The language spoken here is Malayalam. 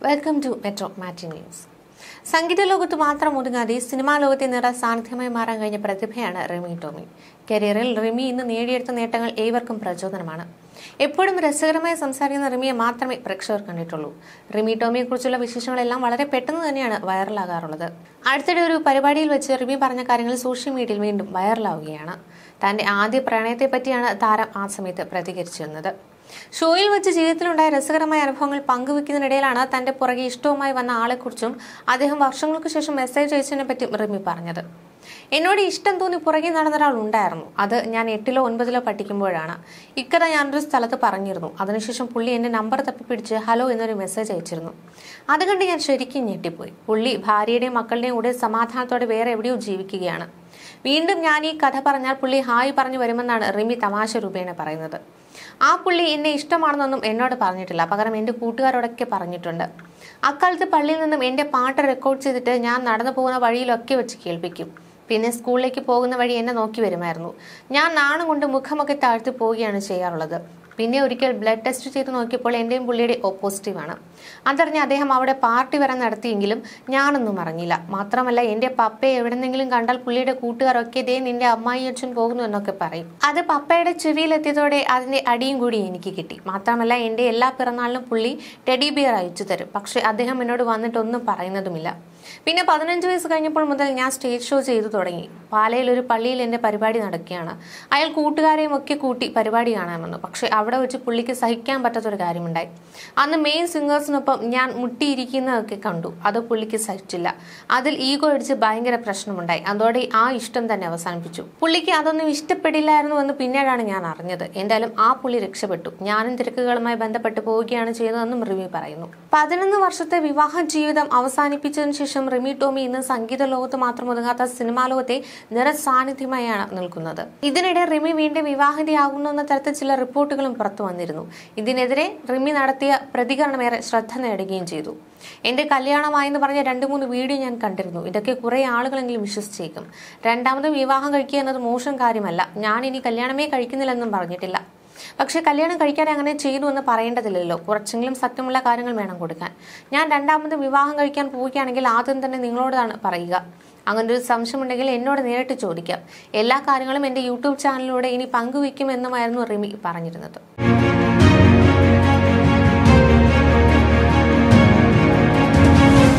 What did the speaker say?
വെൽക്കം ടു മെട്രോ മാറ്റി ന്യൂസ് സംഗീത ലോകത്ത് മാത്രം ഒതുങ്ങാതെ സിനിമാ ലോകത്തെ നിറ സാന്നിധ്യമായി മാറാൻ കഴിഞ്ഞ പ്രതിഭയാണ് റിമി ടോമി കരിയറിൽ റിമി ഇന്ന് നേടിയെടുത്ത നേട്ടങ്ങൾ ഏവർക്കും പ്രചോദനമാണ് എപ്പോഴും രസകരമായി സംസാരിക്കുന്ന റിമിയെ മാത്രമേ പ്രേക്ഷകർ കണ്ടിട്ടുള്ളൂ റിമി ടോമിയെ കുറിച്ചുള്ള വിശേഷങ്ങളെല്ലാം വളരെ പെട്ടെന്ന് തന്നെയാണ് വൈറലാകാറുള്ളത് അടുത്തിടെ ഒരു പരിപാടിയിൽ വെച്ച് റിമി പറഞ്ഞ കാര്യങ്ങൾ സോഷ്യൽ മീഡിയയിൽ വീണ്ടും വൈറലാവുകയാണ് തന്റെ ആദ്യ പ്രണയത്തെ പറ്റിയാണ് താരം ആ സമയത്ത് പ്രതികരിച്ചിരുന്നത് ഷോയിൽ വെച്ച് ജീവിതത്തിലുണ്ടായ രസകരമായ അനുഭവങ്ങൾ പങ്കുവെക്കുന്നതിനിടയിലാണ് തന്റെ പുറകെ ഇഷ്ടവുമായി വന്ന ആളെക്കുറിച്ചും അദ്ദേഹം വർഷങ്ങൾക്ക് ശേഷം മെസ്സേജ് അയച്ചതിനെ പറ്റി റിമി പറഞ്ഞത് എന്നോട് ഇഷ്ടം തോന്നി പുറകെ നടന്ന ഒരാൾ ഉണ്ടായിരുന്നു അത് ഞാൻ എട്ടിലോ ഒൻപതിലോ പഠിക്കുമ്പോഴാണ് ഇക്കഥ ഞാനൊരു സ്ഥലത്ത് പറഞ്ഞിരുന്നു അതിനുശേഷം പുള്ളി എന്റെ നമ്പർ തപ്പിപ്പിടിച്ച് ഹലോ എന്നൊരു മെസ്സേജ് അയച്ചിരുന്നു അത് കണ്ട് ഞാൻ ശരിക്കും ഞെട്ടിപ്പോയി പുള്ളി ഭാര്യയുടെയും മക്കളുടെയും കൂടെ സമാധാനത്തോടെ വേറെ എവിടെയോ ജീവിക്കുകയാണ് വീണ്ടും ഞാൻ ഈ കഥ പറഞ്ഞാൽ പുള്ളി ഹായ് പറഞ്ഞു വരുമെന്നാണ് റിമി തമാശ രൂപേണ പറയുന്നത് ആ പുള്ളി എന്നെ ഇഷ്ടമാണെന്നൊന്നും എന്നോട് പറഞ്ഞിട്ടില്ല പകരം എൻ്റെ കൂട്ടുകാരോടൊക്കെ പറഞ്ഞിട്ടുണ്ട് അക്കാലത്ത് പള്ളിയിൽ നിന്നും എൻ്റെ പാട്ട് റെക്കോർഡ് ചെയ്തിട്ട് ഞാൻ നടന്നു പോകുന്ന വഴിയിലൊക്കെ വെച്ച് കേൾപ്പിക്കും പിന്നെ സ്കൂളിലേക്ക് പോകുന്ന വഴി എന്നെ നോക്കി വരുമായിരുന്നു ഞാൻ നാണം കൊണ്ട് മുഖമൊക്കെ താഴ്ത്തി പോവുകയാണ് ചെയ്യാറുള്ളത് പിന്നെ ഒരിക്കൽ ബ്ലഡ് ടെസ്റ്റ് ചെയ്ത് നോക്കിയപ്പോൾ എൻ്റെയും പുള്ളിയുടെ ഓപ്പോസിറ്റീവ് ആണ് അതറിഞ്ഞ് അദ്ദേഹം അവിടെ പാർട്ടി വരെ നടത്തിയെങ്കിലും ഞാനൊന്നും അറിഞ്ഞില്ല മാത്രമല്ല എൻ്റെ പപ്പയെ എവിടെന്നെങ്കിലും കണ്ടാൽ പുള്ളിയുടെ കൂട്ടുകാരൊക്കെ ദേ നിന്റെ അമ്മായി അച്ഛൻ പോകുന്നു എന്നൊക്കെ പറയും അത് പപ്പയുടെ ചെവിയിലെത്തിയതോടെ അതിന്റെ അടിയും കൂടി എനിക്ക് കിട്ടി മാത്രമല്ല എൻ്റെ എല്ലാ പിറന്നാളിനും പുള്ളി ടെഡി ബിയർ അയച്ചു തരും പക്ഷെ അദ്ദേഹം എന്നോട് വന്നിട്ടൊന്നും പറയുന്നതുമില്ല പിന്നെ പതിനഞ്ച് വയസ്സ് കഴിഞ്ഞപ്പോൾ മുതൽ ഞാൻ സ്റ്റേജ് ഷോ ചെയ്തു തുടങ്ങി പാലയിൽ ഒരു പള്ളിയിൽ എൻ്റെ പരിപാടി നടക്കുകയാണ് അയാൾ കൂട്ടുകാരെയും ഒക്കെ കൂട്ടി പരിപാടി കാണാമെന്നു പക്ഷെ അവിടെ വെച്ച് പുള്ളിക്ക് സഹിക്കാൻ പറ്റാത്തൊരു കാര്യമുണ്ടായി അന്ന് മെയിൻ സിംഗേഴ്സിനൊപ്പം ഞാൻ മുട്ടിയിരിക്കുന്നതൊക്കെ കണ്ടു അത് പുള്ളിക്ക് സഹിച്ചില്ല അതിൽ ഈഗോ അടിച്ച് ഭയങ്കര പ്രശ്നമുണ്ടായി അതോടെ ആ ഇഷ്ടം തന്നെ അവസാനിപ്പിച്ചു പുള്ളിക്ക് അതൊന്നും ഇഷ്ടപ്പെടില്ലായിരുന്നു എന്ന് പിന്നീടാണ് ഞാൻ അറിഞ്ഞത് എന്തായാലും ആ പുള്ളി രക്ഷപ്പെട്ടു ഞാനും തിരക്കുകളുമായി ബന്ധപ്പെട്ട് പോവുകയാണ് ചെയ്തതെന്നും റിമി പറയുന്നു പതിനൊന്ന് വർഷത്തെ വിവാഹ ജീവിതം അവസാനിപ്പിച്ചതിനു ശേഷം റിമി ടോമി ഇന്ന് സംഗീത ലോകത്ത് മാത്രം ഒതുങ്ങാത്ത സിനിമാ ലോകത്തെ നിറസാന്നിധ്യമായാണ് നിൽക്കുന്നത് ഇതിനിടെ റിമി വീണ്ടും വിവാഹിതയാകുന്നു എന്ന തരത്തിൽ ചില റിപ്പോർട്ടുകളും പുറത്തു വന്നിരുന്നു ഇതിനെതിരെ റിമി നടത്തിയ പ്രതികരണമേറെ ശ്രദ്ധ നേടുകയും ചെയ്തു എന്റെ കല്യാണമായെന്ന് പറഞ്ഞ രണ്ട് മൂന്ന് വീഡിയോ ഞാൻ കണ്ടിരുന്നു ഇതൊക്കെ കുറെ ആളുകളെങ്കിലും വിശ്വസിച്ചേക്കും രണ്ടാമത് വിവാഹം കഴിക്കുക എന്നത് മോശം കാര്യമല്ല ഞാൻ ഇനി കല്യാണമേ കഴിക്കുന്നില്ലെന്നും പറഞ്ഞിട്ടില്ല പക്ഷെ കല്യാണം കഴിക്കാതെ അങ്ങനെ ചെയ്തു എന്ന് പറയേണ്ടതില്ലല്ലോ കുറച്ചെങ്കിലും സത്യമുള്ള കാര്യങ്ങൾ വേണം കൊടുക്കാൻ ഞാൻ രണ്ടാമത് വിവാഹം കഴിക്കാൻ പോവുകയാണെങ്കിൽ ആദ്യം തന്നെ നിങ്ങളോടാണ് പറയുക അങ്ങനെ ഒരു സംശയമുണ്ടെങ്കിൽ എന്നോട് നേരിട്ട് ചോദിക്കാം എല്ലാ കാര്യങ്ങളും എൻ്റെ യൂട്യൂബ് ചാനലിലൂടെ ഇനി പങ്കുവയ്ക്കുമെന്നുമായിരുന്നു റിമി പറഞ്ഞിരുന്നത്